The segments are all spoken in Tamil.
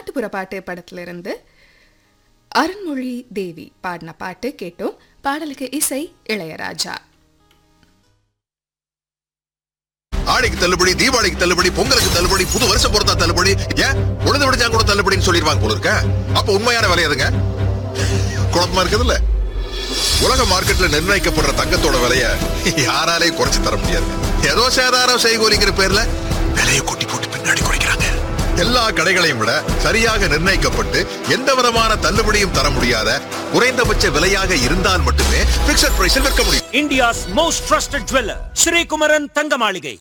நாட்டுப்புற பாட்டு படத்திலிருந்து அருண்மொழி தேவி பாடின பாட்டு கேட்டோம் பாடலுக்கு இசை இளையராஜா ஆடிக்கு தள்ளுபடி தீபாவளிக்கு தள்ளுபடி பொங்கலுக்கு தள்ளுபடி புது வருஷம் பொறுத்தா தள்ளுபடி ஏன் உழுது விடுச்சா கூட தள்ளுபடின்னு சொல்லிடுவாங்க போல இருக்க அப்ப உண்மையான விலை எதுங்க குழப்பமா இருக்குதுல்ல உலக மார்க்கெட்ல நிர்ணயிக்கப்படுற தங்கத்தோட விலைய யாராலையும் குறைச்சு தர முடியாது ஏதோ சேதாரம் செய்கூலிங்கிற பேர்ல விலையை கொட்டி போட்டு பின்னாடி குறைக்கிறாங்க எல்லா கடைகளையும் விட சரியாக நிர்ணயிக்கப்பட்டு எந்த விதமான தள்ளுபடியும் தர முடியாத குறைந்தபட்ச விலையாக இருந்தால் மட்டுமே பிக்சட் பிரைஸில் விற்க முடியும் India's most trusted jeweler, Sri Kumaran Thangamaligai.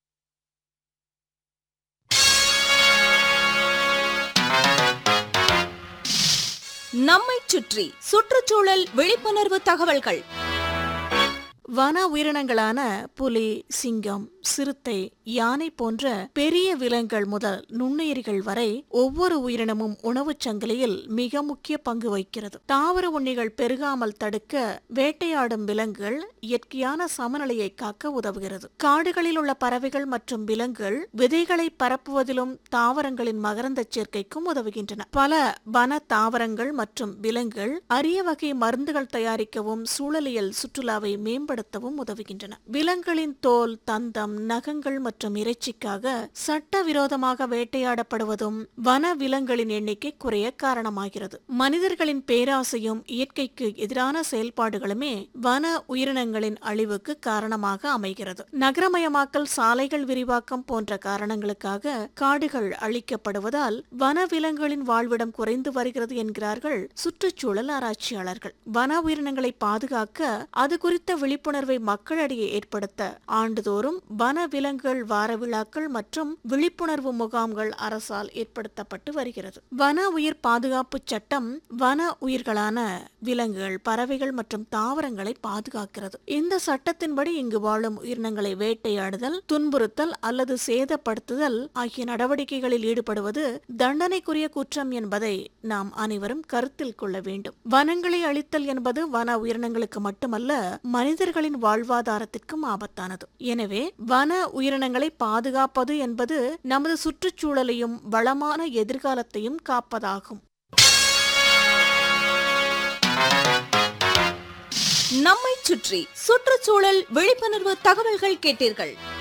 நம்மைச் சுற்றி சுற்றுச்சூழல் விழிப்புணர்வு தகவல்கள் வன உயிரினங்களான புலி சிங்கம் சிறுத்தை யானை போன்ற பெரிய விலங்குகள் முதல் நுண்ணுயிரிகள் வரை ஒவ்வொரு உயிரினமும் உணவுச் சங்கிலியில் மிக முக்கிய பங்கு வகிக்கிறது தாவர உண்ணிகள் பெருகாமல் தடுக்க வேட்டையாடும் விலங்குகள் இயற்கையான சமநிலையை காக்க உதவுகிறது காடுகளில் உள்ள பறவைகள் மற்றும் விலங்குகள் விதைகளை பரப்புவதிலும் தாவரங்களின் மகரந்தச் சேர்க்கைக்கும் உதவுகின்றன பல வன தாவரங்கள் மற்றும் விலங்குகள் அரிய வகை மருந்துகள் தயாரிக்கவும் சூழலியல் சுற்றுலாவை மேம்படுத்தவும் உதவுகின்றன விலங்குகளின் தோல் தந்தம் நகங்கள் மற்றும் இறைச்சிக்காக சட்டவிரோதமாக வேட்டையாடப்படுவதும் வன விலங்குகளின் எண்ணிக்கை குறைய காரணமாகிறது மனிதர்களின் பேராசையும் இயற்கைக்கு எதிரான செயல்பாடுகளுமே வன உயிரினங்களின் அழிவுக்கு காரணமாக அமைகிறது நகரமயமாக்கல் சாலைகள் விரிவாக்கம் போன்ற காரணங்களுக்காக காடுகள் அழிக்கப்படுவதால் வன விலங்குகளின் வாழ்விடம் குறைந்து வருகிறது என்கிறார்கள் சுற்றுச்சூழல் ஆராய்ச்சியாளர்கள் வன உயிரினங்களை பாதுகாக்க அது குறித்த விழிப்புணர்வை மக்களிடையே ஏற்படுத்த ஆண்டுதோறும் வன விலங்குகள் வார விழாக்கள் மற்றும் விழிப்புணர்வு முகாம்கள் அரசால் ஏற்படுத்தப்பட்டு வருகிறது வன உயிர் பாதுகாப்பு சட்டம் வன உயிர்களான விலங்குகள் பறவைகள் மற்றும் தாவரங்களை பாதுகாக்கிறது இந்த சட்டத்தின்படி இங்கு வாழும் உயிரினங்களை வேட்டையாடுதல் துன்புறுத்தல் அல்லது சேதப்படுத்துதல் ஆகிய நடவடிக்கைகளில் ஈடுபடுவது தண்டனைக்குரிய குற்றம் என்பதை நாம் அனைவரும் கருத்தில் கொள்ள வேண்டும் வனங்களை அழித்தல் என்பது வன உயிரினங்களுக்கு மட்டுமல்ல மனிதர்களின் வாழ்வாதாரத்திற்கும் ஆபத்தானது எனவே வன உயிரினங்களை பாதுகாப்பது என்பது நமது சுற்றுச்சூழலையும் வளமான எதிர்காலத்தையும் காப்பதாகும் நம்மைச் சுற்றி சுற்றுச்சூழல் விழிப்புணர்வு தகவல்கள் கேட்டீர்கள்